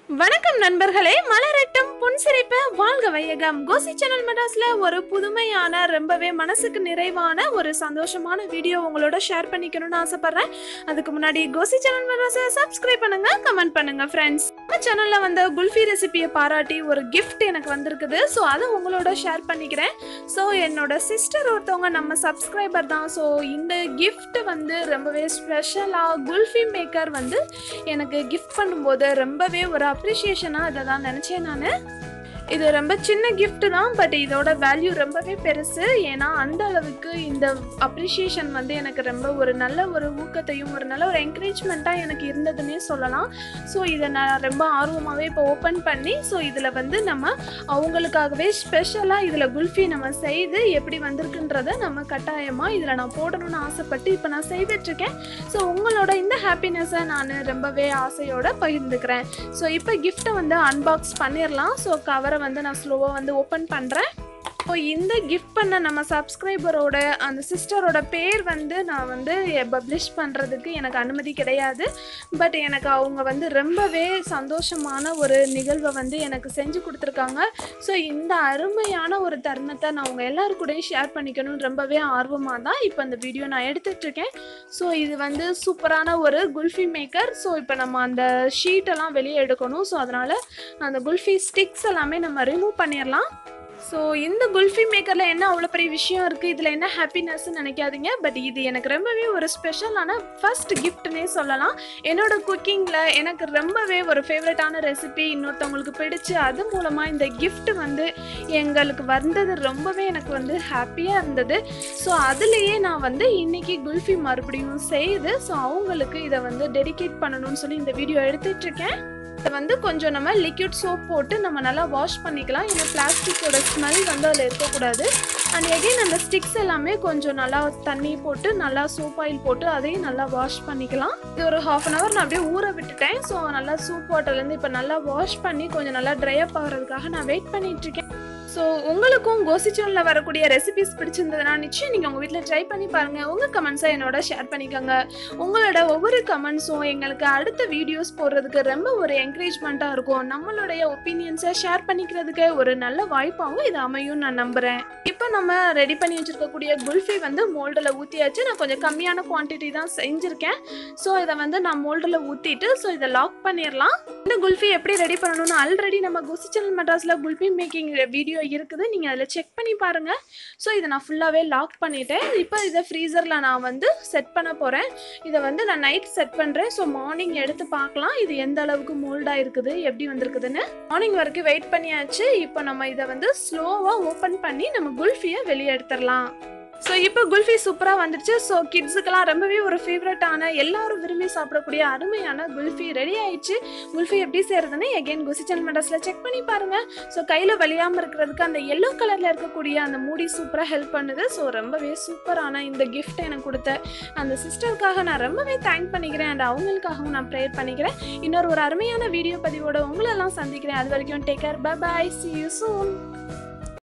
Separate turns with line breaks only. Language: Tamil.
வணக்கம் நண்பர்களே மலரட்டும் புன்சிரிப்ப வாழ்க வையகம் கோசி சேனல் மெட்ராஸ்ல ஒரு புதுமையான ரொம்பவே மனசுக்கு நிறைவான ஒரு சந்தோஷமான வீடியோ உங்களோட ஷேர் பண்ணிக்கணும்னு ஆசைப்படுறேன் அதுக்கு முன்னாடி கோசி சேனல் மெட்ராஸை சப்ஸ்கிரைப் பண்ணுங்க கமெண்ட் பண்ணுங்க ஃப்ரெண்ட்ஸ் நம்ம சேனல்ல வந்த குல்ஃபி ரெசிபியை பாராட்டி ஒரு gift எனக்கு வந்திருக்குது ஸோ அதை உங்களோட ஷேர் பண்ணிக்கிறேன் ஸோ என்னோட சிஸ்டர் ஒருத்தவங்க நம்ம சப்ஸ்கிரைபர் தான் ஸோ இந்த gift வந்து ரொம்பவே ஸ்பெஷலாக குல்ஃபி மேக்கர் வந்து எனக்கு கிஃப்ட் பண்ணும்போது ரொம்பவே ஒரு அப்ரிஷியேஷனாக அதை தான் நினச்சேன் நான் இது ரொம்ப சின்ன gift தான் பட் இதோட வேல்யூ ரொம்பவே பெருசு ஏன்னா அந்த அளவுக்கு இந்த அப்ரிஷியேஷன் வந்து எனக்கு ரொம்ப ஒரு நல்ல ஒரு ஊக்கத்தையும் ஒரு நல்ல ஒரு என்கரேஜ்மெண்ட்டாக எனக்கு இருந்ததுன்னே சொல்லலாம் ஸோ இதை நான் ரொம்ப ஆர்வமாகவே இப்போ ஓப்பன் பண்ணி ஸோ இதில் வந்து நம்ம அவங்களுக்காகவே ஸ்பெஷலாக இதில் குல்ஃபி நம்ம செய்து எப்படி வந்திருக்குன்றத நம்ம கட்டாயமாக இதில் நான் போடணும்னு ஆசைப்பட்டு இப்போ நான் செய்துட்ருக்கேன் ஸோ உங்களோட இந்த ஹாப்பினஸை நான் ரொம்பவே ஆசையோட பகிர்ந்துக்கிறேன் ஸோ இப்போ கிஃப்ட்டை வந்து அன்பாக்ஸ் பண்ணிடலாம் ஸோ கவரை வந்து நான் ஸ்லோவாக வந்து ஓப்பன் பண்ணுறேன் இப்போ இந்த கிஃப்ட் பண்ண நம்ம சப்ஸ்கிரைபரோட அந்த சிஸ்டரோட பேர் வந்து நான் வந்து பப்ளிஷ் பண்ணுறதுக்கு எனக்கு அனுமதி கிடையாது பட் எனக்கு அவங்க வந்து ரொம்பவே சந்தோஷமான ஒரு நிகழ்வை வந்து எனக்கு செஞ்சு கொடுத்துருக்காங்க ஸோ இந்த அருமையான ஒரு தருணத்தை நான் உங்கள் எல்லாரு கூடயும் ஷேர் பண்ணிக்கணும்னு ரொம்பவே ஆர்வமாக தான் இப்போ அந்த வீடியோ நான் எடுத்துட்ருக்கேன் ஸோ இது வந்து சூப்பரான ஒரு குல்ஃபி மேக்கர் ஸோ இப்போ நம்ம அந்த ஷீட்டெல்லாம் வெளியே எடுக்கணும் ஸோ அதனால் அந்த குல்ஃபி ஸ்டிக்ஸ் எல்லாமே நம்ம ரிமூவ் பண்ணிடலாம் ஸோ இந்த குல்ஃபி மேக்கரில் என்ன அவ்வளோ பெரிய விஷயம் இருக்குது இதில் என்ன ஹாப்பினஸ்ன்னு நினைக்காதீங்க பட் இது எனக்கு ரொம்பவே ஒரு ஸ்பெஷலான ஃபர்ஸ்ட் கிஃப்ட்னே சொல்லலாம் என்னோட குக்கிங்கில் எனக்கு ரொம்பவே ஒரு ஃபேவரட்டான ரெசிபி இன்னொருத்தவங்களுக்கு பிடிச்சு அது மூலமாக இந்த gift வந்து எங்களுக்கு வந்தது ரொம்பவே எனக்கு வந்து ஹாப்பியாக இருந்தது ஸோ அதுலேயே நான் வந்து இன்னைக்கு குல்ஃபி மறுபடியும் செய்து ஸோ அவங்களுக்கு இதை வந்து டெடிகேட் பண்ணணும்னு சொல்லி இந்த வீடியோ எடுத்துட்ருக்கேன் இதை வந்து கொஞ்சம் நம்ம லிக்விட் சோப் போட்டு நம்ம நல்லா வாஷ் பண்ணிக்கலாம் ஏன்னா பிளாஸ்டிக்கோட ஸ்மெல் வந்து அதில் இருக்கக்கூடாது அண்ட் எகைன் அந்த ஸ்டிக்ஸ் எல்லாமே கொஞ்சம் நல்லா தண்ணி போட்டு நல்லா சோப் ஆயில் போட்டு அதையும் நல்லா வாஷ் பண்ணிக்கலாம் இது ஒரு ஹாஃப் அன் ஹவர் நான் அப்படியே ஊற விட்டுட்டேன் ஸோ நல்லா சூப் வாட்டர்லேருந்து இப்போ நல்லா வாஷ் பண்ணி கொஞ்சம் நல்லா ட்ரை அப் ஆகிறதுக்காக நான் வெயிட் பண்ணிட்டு இருக்கேன் ஸோ உங்களுக்கும் கோசி சேனலில் வரக்கூடிய ரெசிபிஸ் பிடிச்சிருந்ததுன்னா நிச்சயம் நீங்கள் உங்கள் வீட்டில் ட்ரை பண்ணி பாருங்கள் உங்கள் கமெண்ட்ஸை என்னோட ஷேர் பண்ணிக்கோங்க உங்களோட ஒவ்வொரு கமெண்ட்ஸும் எங்களுக்கு அடுத்த வீடியோஸ் போடுறதுக்கு ரொம்ப ஒரு என்கரேஜ்மெண்ட்டாக இருக்கும் நம்மளுடைய ஒப்பீனியன்ஸை ஷேர் பண்ணிக்கிறதுக்கு ஒரு நல்ல வாய்ப்பாகவும் இது அமையும் நான் நம்புகிறேன் இப்போ நம்ம ரெடி பண்ணி வச்சுருக்கக்கூடிய குல்ஃபி வந்து மோல்டில் ஊற்றியாச்சு நான் கொஞ்சம் கம்மியான குவான்டிட்டி தான் செஞ்சுருக்கேன் ஸோ இதை வந்து நான் மோல்டில் ஊற்றிட்டு ஸோ இதை லாக் பண்ணிடலாம் இந்த குல்ஃபி எப்படி ரெடி பண்ணணும்னு ஆல்ரெடி நம்ம குசி சேனல் மெட்ராஸில் குல்ஃபி மேக்கிங் வீடியோ இருக்குது நீங்கள் அதில் செக் பண்ணி பாருங்கள் ஸோ இதை நான் ஃபுல்லாகவே லாக் பண்ணிட்டேன் இப்போ இதை ஃப்ரீசரில் நான் வந்து செட் பண்ண போகிறேன் இதை வந்து நான் நைட் செட் பண்ணுறேன் ஸோ மார்னிங் எடுத்து பார்க்கலாம் இது எந்த அளவுக்கு மோல்டாக இருக்குது எப்படி வந்திருக்குதுன்னு மார்னிங் வரைக்கும் வெயிட் பண்ணியாச்சு இப்போ நம்ம இதை வந்து ஸ்லோவாக ஓப்பன் பண்ணி நம்ம குல்ஃபியை வெளியே எடுத்துடலாம் ஸோ இப்போ குல்ஃபி சூப்பராக வந்துடுச்சு ஸோ கிட்ஸுக்கெல்லாம் ரொம்பவே ஒரு ஃபேவரட்டான எல்லாரும் விரும்பி சாப்பிடக்கூடிய அருமையான குல்ஃபி ரெடி ஆயிடுச்சு குல்ஃபி எப்படி செய்யறதுன்னு எகைன் குசி சேனல் மெட்ராஸில் செக் பண்ணி பாருங்கள் ஸோ கையில் வலியாமல் இருக்கிறதுக்கு அந்த எல்லோ கலரில் இருக்கக்கூடிய அந்த மூடி சூப்பராக ஹெல்ப் பண்ணுது ஸோ ரொம்பவே சூப்பரான இந்த கிஃப்ட் எனக்கு கொடுத்த அந்த சிஸ்டருக்காக நான் ரொம்பவே தேங்க் பண்ணிக்கிறேன் அண்ட் அவங்களுக்காகவும் நான் ப்ரேயர் பண்ணிக்கிறேன் இன்னொரு ஒரு அருமையான வீடியோ பதிவோட உங்களெல்லாம் சந்திக்கிறேன் அது வரைக்கும் take care bye bye see you soon